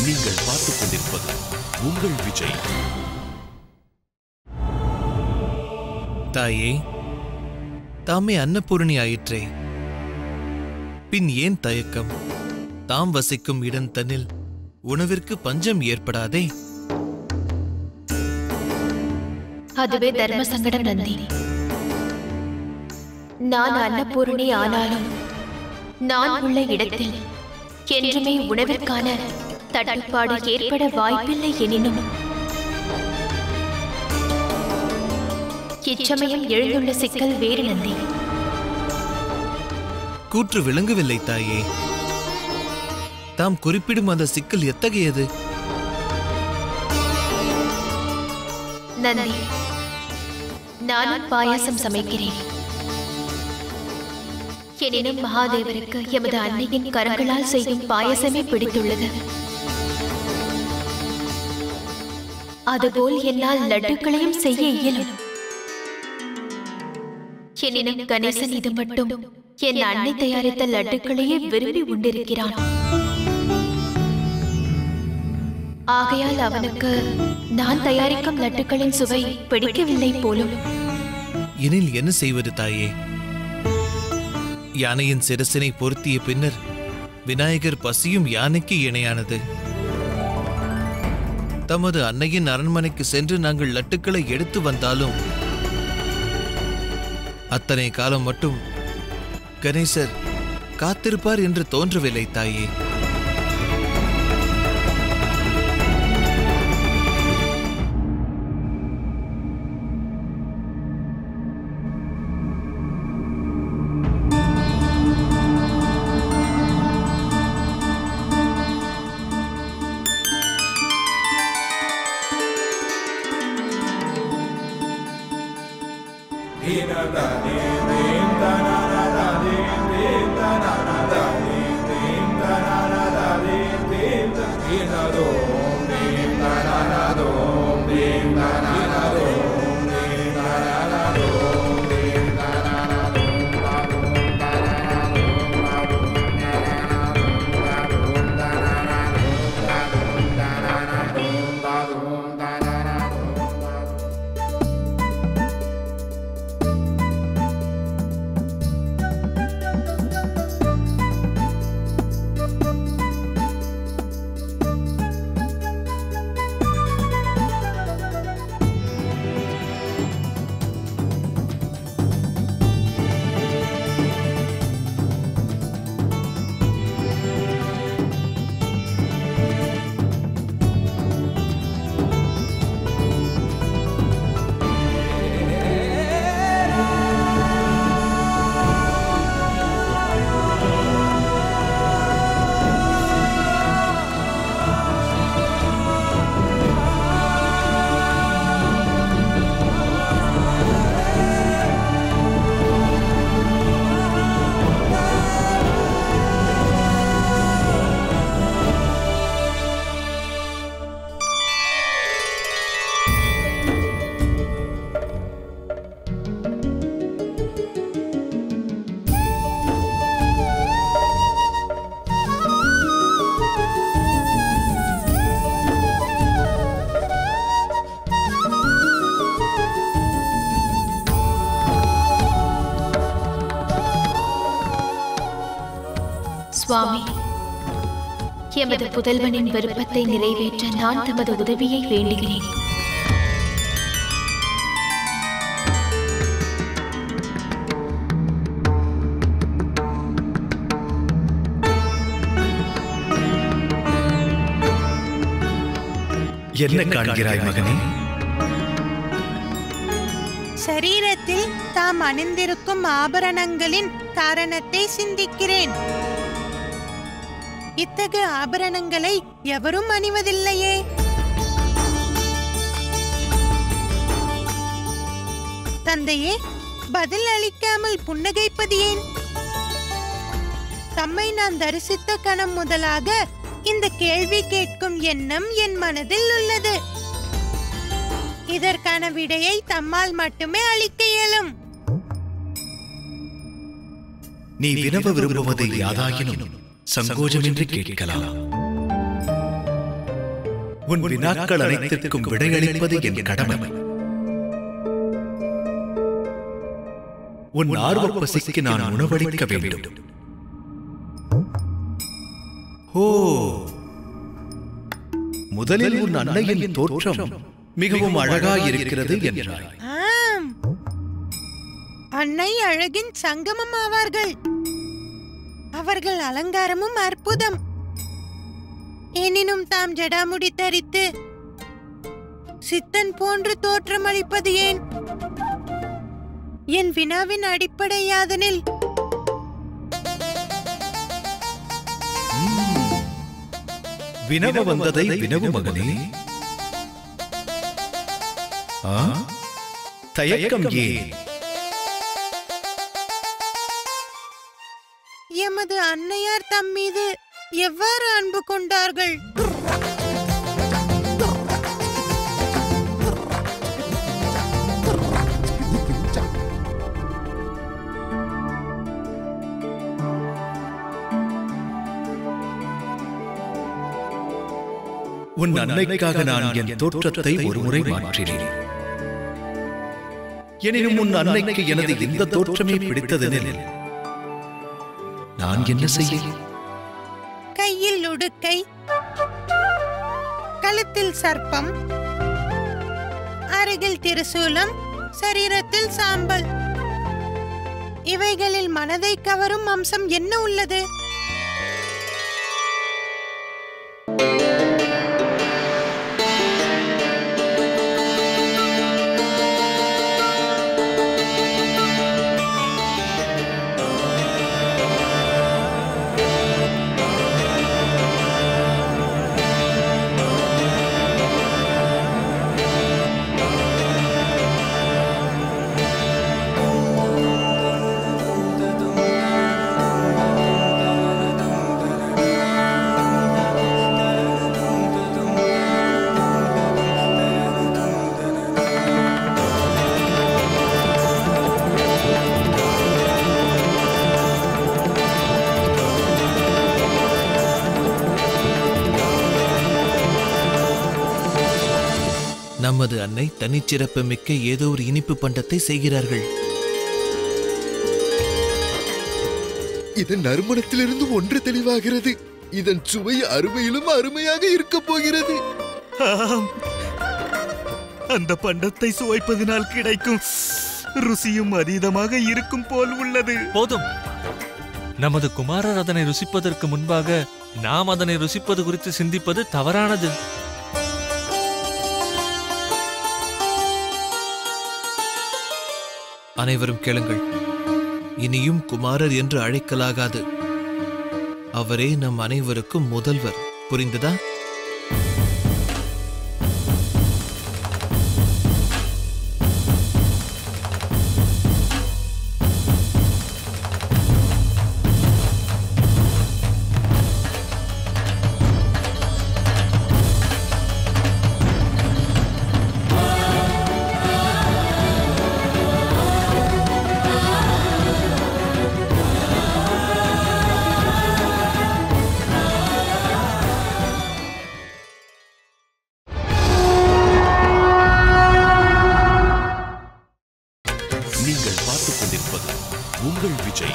நீங்கள் பார்த்துக் கொண்டிருப்பது உங்கள் விஜய் தாயே தாமே அன்னபூரணி ஆயிற்றே பின் ஏன் தயக்கம் தாம் வசிக்கும் இடம் தன்னில் உணவிற்கு பஞ்சம் ஏற்படாதே அதுவே தர்ம சங்கடம் நந்தி நான் அன்னபூரணி ஆனாலும் நான் உள்ள இடத்தில் என்றுமே உணவிற்கான தட்டுப்பாடு ஏற்பட வாய்ப்பில்லை எனினும் இச்சமயம் எழுந்துள்ள சிக்கல் வேறு நந்தி கூற்று விளங்கவில்லை தாயே தாம் குறிப்பிடும் அந்த சிக்கல் எத்தகையது நந்தி நானும் பாயாசம் சமைக்கிறேன் எனினும் மகாதேவருக்கு எமது அன்னையின் கரங்களால் செய்யும் பாயசமே பிடித்துள்ளது அதுபோல் என்னால் லட்டுக்களையும் செய்ய இயலும் எனினும் கணேசன் இது மட்டும் என் அன்னை தயாரித்த லட்டுக்களையே விரும்பி உண்டிருக்கிறான் ஆகையால் அவனுக்கு நான் தயாரிக்கும் லட்டுக்களின் சுவை பிடிக்கவில்லை போலும் எனில் என்ன செய்வது தாயே யானையின் சிரசினை பொருத்திய பின்னர் விநாயகர் பசியும் யானைக்கு இணையானது தமது அன்னையின் அரண்மனைக்கு சென்று நாங்கள் லட்டுக்களை எடுத்து வந்தாலும் அத்தனை காலம் மட்டும் கணேசர் காத்திருப்பார் என்று தோன்றவில்லை தாயே சுவாமி எமது புதல்வனின் விருப்பத்தை நிறைவேற்ற நான் தமது உதவியை வேண்டுகிறேன் என்ன காண்கிறாய் மகனே சரீரத்தில் தாம் அணிந்திருக்கும் ஆபரணங்களின் காரணத்தை சிந்திக்கிறேன் இத்தகு ஆபரணங்களை எவரும் அணிவதில்லையே தந்தையே பதில் அளிக்காமல் புன்னகைப்பது ஏன் தம்மை நான் தரிசித்த கணம் முதலாக இந்த கேள்வி கேட்கும் எண்ணம் என் மனதில் உள்ளது இதற்கான விடையை தம்மால் மட்டுமே அளிக்க இயலும் நீ வினவ விரும்புவது யாதாயினும் சங்கோஜமின்றி கேட்கலாம் உன் வினாக்கள் அனைத்திற்கும் விடையளிப்பது என் கடமை உன் ஆர்வ பசிக்கு நான் உணவளிக்க வேண்டும் ஓ முதலில் உன் அன்னையின் தோற்றம் மிகவும் அழகாயிருக்கிறது என்றாய் ஆம் அன்னை அழகின் சங்கமம் ஆவார்கள் அவர்கள் அலங்காரமும் அற்புதம் எனினும் தாம் ஜடாமுடி தரித்து சித்தன் போன்று தோற்றமளிப்பது ஏன் என் வினாவின் அடிப்படை யாதனில் வினவ வந்ததை வினவு மகனே ஆ? தயக்கம் ஏன் எமது அன்னையார் தம் மீது எவ்வாறு அன்பு கொண்டார்கள் உன் அன்னைக்காக நான் என் தோற்றத்தை ஒருமுறை மாற்றினேன் எனினும் உன் அன்னைக்கு எனது இந்த தோற்றமே பிடித்ததெனில் நான் என்ன செய்ய கையில் உடுக்கை கழுத்தில் சர்ப்பம் அருகில் திருசூலம் சரீரத்தில் சாம்பல் இவைகளில் மனதை கவரும் அம்சம் என்ன உள்ளது நமது அன்னை தனிச்சிறப்பு மிக்க ஏதோ ஒரு இனிப்பு பண்டத்தை செய்கிறார்கள் இதன் நறுமணத்திலிருந்து ஒன்று தெளிவாகிறது இதன் சுவை அருமையிலும் அருமையாக இருக்க போகிறது அந்த பண்டத்தை சுவைப்பதனால் கிடைக்கும் ருசியும் அதீதமாக இருக்கும் போல் உள்ளது போதும் நமது குமாரர் அதனை ருசிப்பதற்கு முன்பாக நாம் அதனை ருசிப்பது குறித்து சிந்திப்பது தவறானது அனைவரும் கேளுங்கள் இனியும் குமாரர் என்று அழைக்கலாகாது அவரே நம் அனைவருக்கும் முதல்வர் புரிந்ததா நீங்கள் பார்த்துக் கொண்டிருப்பது உங்கள் விஜய்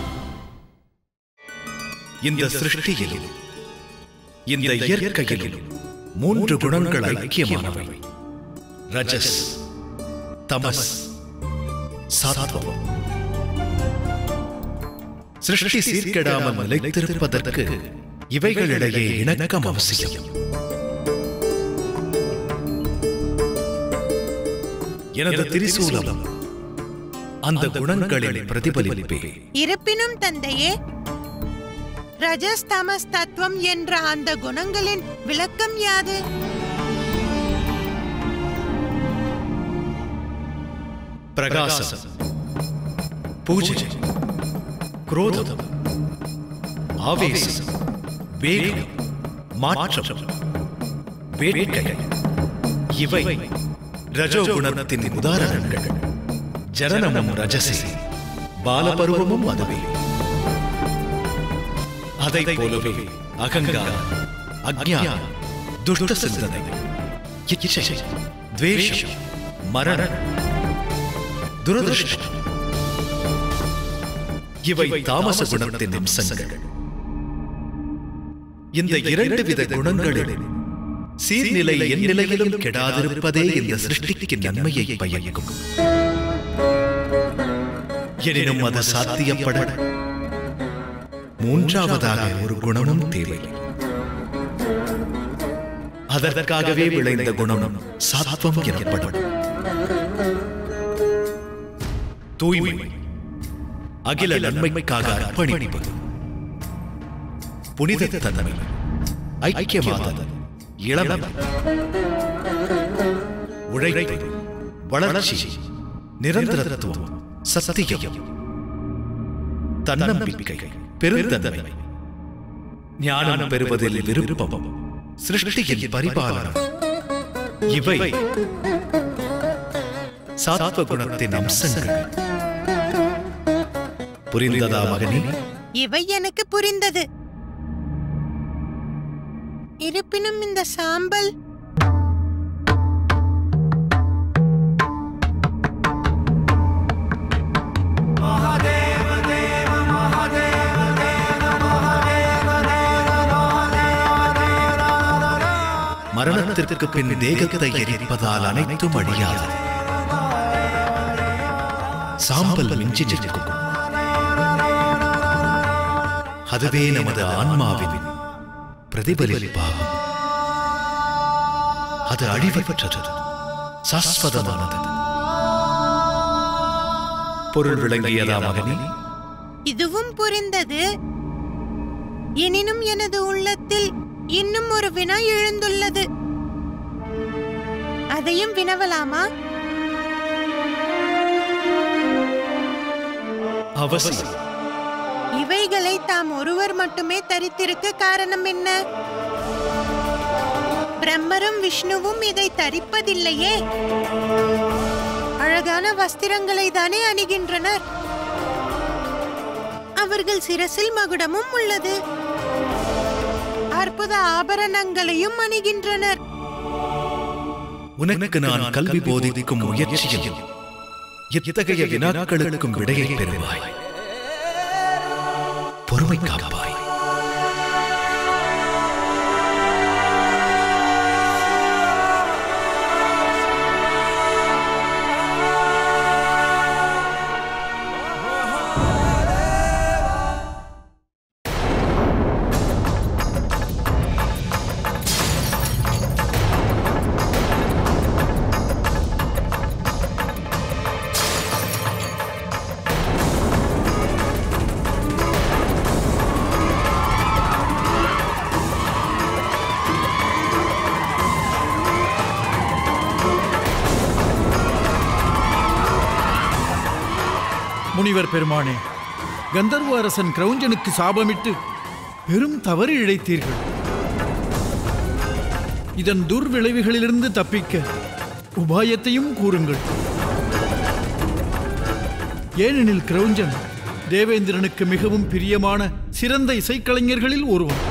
இந்த சிருஷ்டியிலும் இந்த இயற்கையிலும் மூன்று குணங்கள் ஐக்கியமானவை ரஜஸ் தமஸ் சாத்வம் சிருஷ்டி சீர்கெடாமல் நிலைத்திருப்பதற்கு இவைகளிடையே இணக்கம் அவசியம் எனது திரிசூலம் அந்த குணங்களின் பிரதிபலிப்பே இருப்பினும் தந்தையே ரஜஸ் தமஸ் தத்துவம் என்ற அந்த குணங்களின் விளக்கம் யாது பிரகாசம் பூஜை குரோதம் ஆவேசம் வேகம் மாற்றம் வேட்கை இவை ரஜோகுணத்தின் உதாரணங்கள் ஜனனமும் ரஜசி பாலபருவமும் அதுவே அதைப் போலவே அகங்காரம் அஜ்ஞானம் துஷ்ட சிந்தனை இச்சை துவேஷம் மரணம் துரதிருஷ்டம் இவை தாமச குணத்தின் அம்சங்கள் இந்த இரண்டு வித குணங்களில் சீர்நிலை என் நிலையிலும் கெடாதிருப்பதே இந்த சிருஷ்டிக்கு நன்மையை பயக்கும் எனினும் அது சாத்தியப்பட மூன்றாவதாக ஒரு குணமும் தேவை அதற்காகவே விளைந்த குணம் சாத்வம் எனப்படும் தூய்மை அகில நன்மைக்காக அர்ப்பணிப்பு புனித தன்மை ஐக்கியவாதம் இளமை உழைப்பு வளர்ச்சி நிரந்தரத்துவம் சத்தியம் தன்னம்பிக்கை பெருந்தன்மை ஞானம் பெறுவதில் விருப்பம் சிருஷ்டியின் பரிபாலனம் இவை சாத்வ குணத்தின் அம்சங்கள் புரிந்ததா மகனே இவை எனக்கு புரிந்தது இருப்பினும் இந்த சாம்பல் மரணத்திற்கு பின் தேகத்தை எரிப்பதால் அனைத்தும் அழியாது சாம்பல் மிஞ்சி நிற்கும் அதுவே நமது ஆன்மாவின் பிரதிபலிப்பாகும் அது அழிவற்றது சாஸ்வதமானது பொருள் விளங்கியதா மகனே இதுவும் புரிந்தது எனினும் எனது உள்ளத்தில் இன்னும் ஒரு வினா எழுந்துள்ளது அதையும் வினவலாமா அவசியம் இவைகளை தாம் ஒருவர் மட்டுமே தரித்திருக்க காரணம் என்ன பிரம்மரும் விஷ்ணுவும் இதை தரிப்பதில்லையே அழகான வஸ்திரங்களை தானே அணிகின்றனர் அவர்கள் சிரசில் மகுடமும் உள்ளது அற்புத ஆபரணங்களையும் அணிகின்றனர் உனக்கு நான் கல்வி போதிக்கும் முயற்சியில் இத்தகைய வினாக்களுக்கும் விடையை பெறுவாய் பொறுமை காப்பாய் முனிவர் பெருமானே கந்தர்வ அரசன் கிரௌஞ்சனுக்கு சாபமிட்டு பெரும் தவறு இழைத்தீர்கள் இதன் துர்விளைவுகளிலிருந்து தப்பிக்க உபாயத்தையும் கூறுங்கள் ஏனெனில் கிரௌஞ்சன் தேவேந்திரனுக்கு மிகவும் பிரியமான சிறந்த இசைக்கலைஞர்களில் ஒருவன்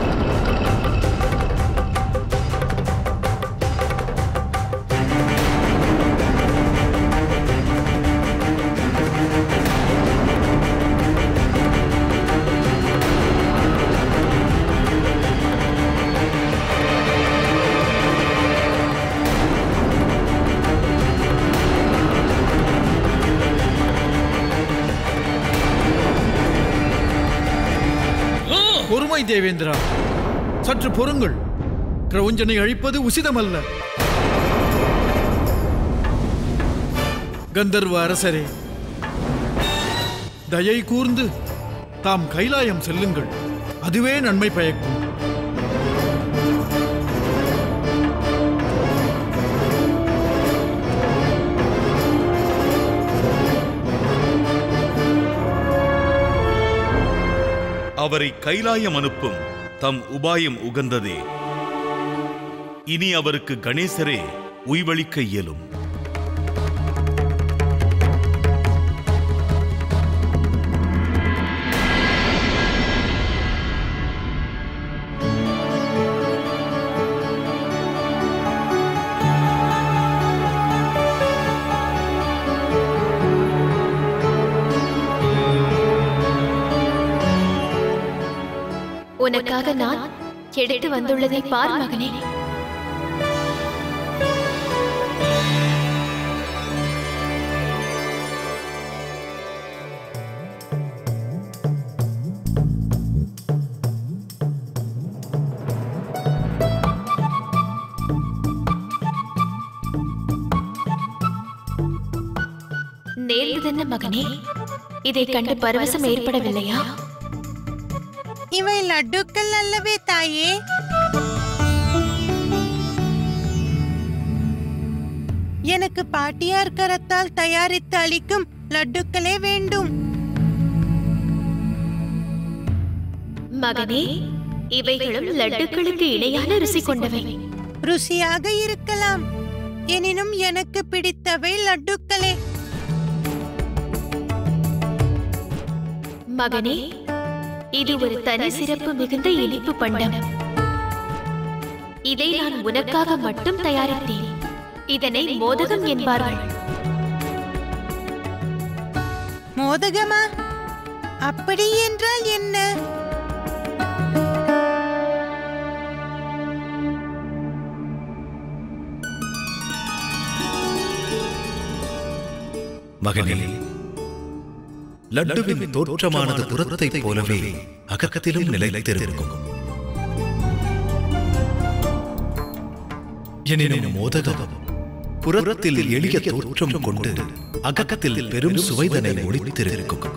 பொறுமை தேவேந்திரா சற்று பொறுங்கள் கிரௌஞ்சனை அழிப்பது உசிதமல்ல கந்தர்வ அரசரே தயை கூர்ந்து தாம் கைலாயம் செல்லுங்கள் அதுவே நன்மை பயக்கும் அவரை கைலாயம் அனுப்பும் தம் உபாயம் உகந்ததே இனி அவருக்கு கணேசரே உய்வளிக்க இயலும் உனக்காக நான் எடுத்து வந்துள்ளதை பார் மகனே நேர்ந்ததென்ன மகனே இதை கண்டு பரவசம் ஏற்படவில்லையா இவை லட்டுக்கள் அல்லவே தாயே எனக்கு பாட்டியார் கரத்தால் தயாரித்து அளிக்கும் லட்டுக்களே வேண்டும் மகனே இவைகளும் லட்டுக்களுக்கு இணையான ருசி கொண்டவை ருசியாக இருக்கலாம் எனினும் எனக்கு பிடித்தவை லட்டுக்களே மகனே இது ஒரு தனி சிறப்பு மிகுந்த இனிப்பு பண்டம் இதை நான் உனக்காக மட்டும் தயாரித்தேன் இதனை மோதகம் என்பார்கள் மோதகமா அப்படி என்றால் என்ன மகனே லட்டுவின் தோற்றமானது புறத்தைப் போலவே அகத்திலும் நிலைத்திருக்கும் எனினும் மோதகம் புறத்தில் எளிய தோற்றம் கொண்டு அகத்தில் பெரும் சுவைதனை ஒளித்திருக்கும்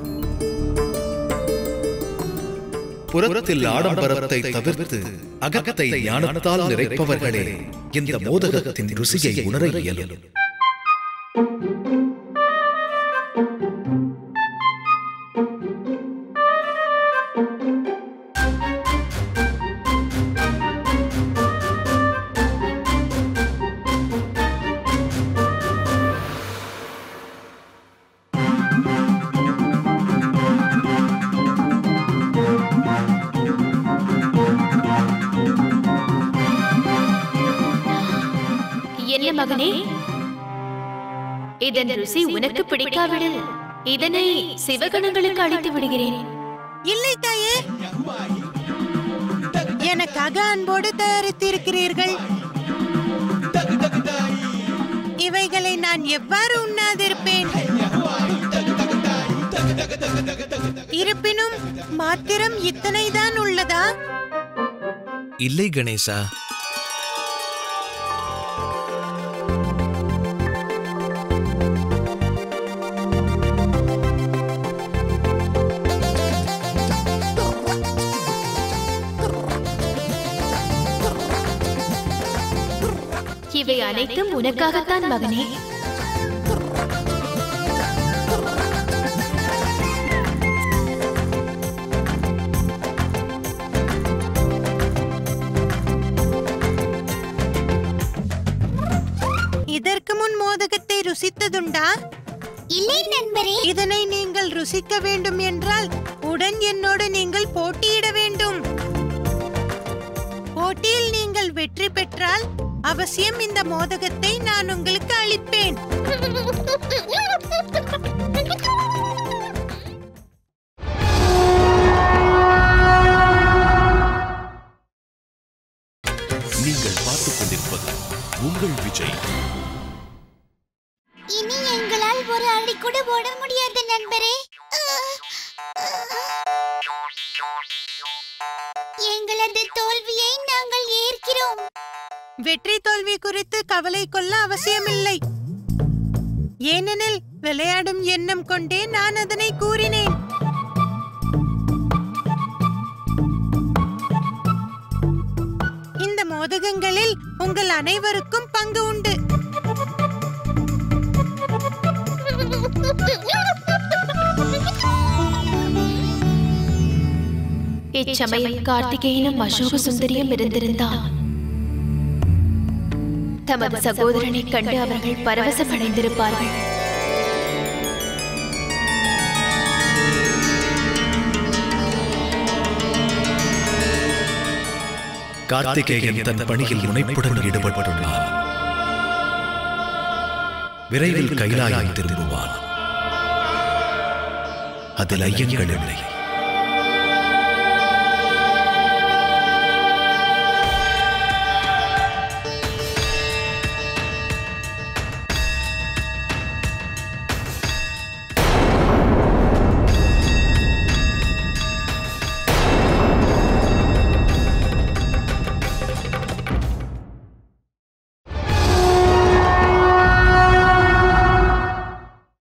புறத்தில் ஆடம்பரத்தை தவிர்த்து அகத்தை ஞானத்தால் நிறைப்பவர்களே இந்த மோதகத்தின் ருசியை உணர இயலும் என்ன மகனே இதன் ருசி உனக்கு பிடிக்காவிடில் இதனை சிவகணங்களுக்கு அளித்து விடுகிறேன் இல்லை தாயே எனக்காக அன்போடு தயாரித்திருக்கிறீர்கள் இவைகளை நான் எவ்வாறு உண்ணாதிருப்பேன் இருப்பினும் மாத்திரம் இத்தனைதான் உள்ளதா இல்லை கணேசா இவை அனைத்தும் உனக்காகத்தான் மகனே இதற்கு முன் மோதகத்தை ருசித்ததுண்டா இல்லை நண்பரே இதனை நீங்கள் ருசிக்க வேண்டும் என்றால் உடன் என்னோடு நீங்கள் போட்டியிட வேண்டும் போட்டியில் நீங்கள் வெற்றி பெற்றால் அவசியம் இந்த மோதகத்தை நான் உங்களுக்கு அளிப்பேன் நீங்கள் பார்த்துக் கொண்டிருப்பது உங்கள் விஜய் இனி எங்களால் ஒரு அடி கூட போட முடியாது நண்பரே எங்களது தோல்வியை நாங்கள் ஏற்கிறோம் வெற்றி தோல்வி குறித்து கவலை கொள்ள அவசியமில்லை ஏனெனில் விளையாடும் எண்ணம் கொண்டே நான் அதனை கூறினேன் இந்த மோதகங்களில் உங்கள் அனைவருக்கும் பங்கு உண்டு இச்சமயம் கார்த்திகேயனும் அசோக சுந்தரியும் இருந்திருந்தால் தமது சகோதரனை கண்டு அவர்கள் பரவசமடைந்திருப்பார்கள் கார்த்திகேயன் தன் பணியில் முனைப்புடன் ஈடுபட்டுள்ளார் விரைவில் கைலாயம் திரும்புவான் அதில் ஐயங்கள் இல்லை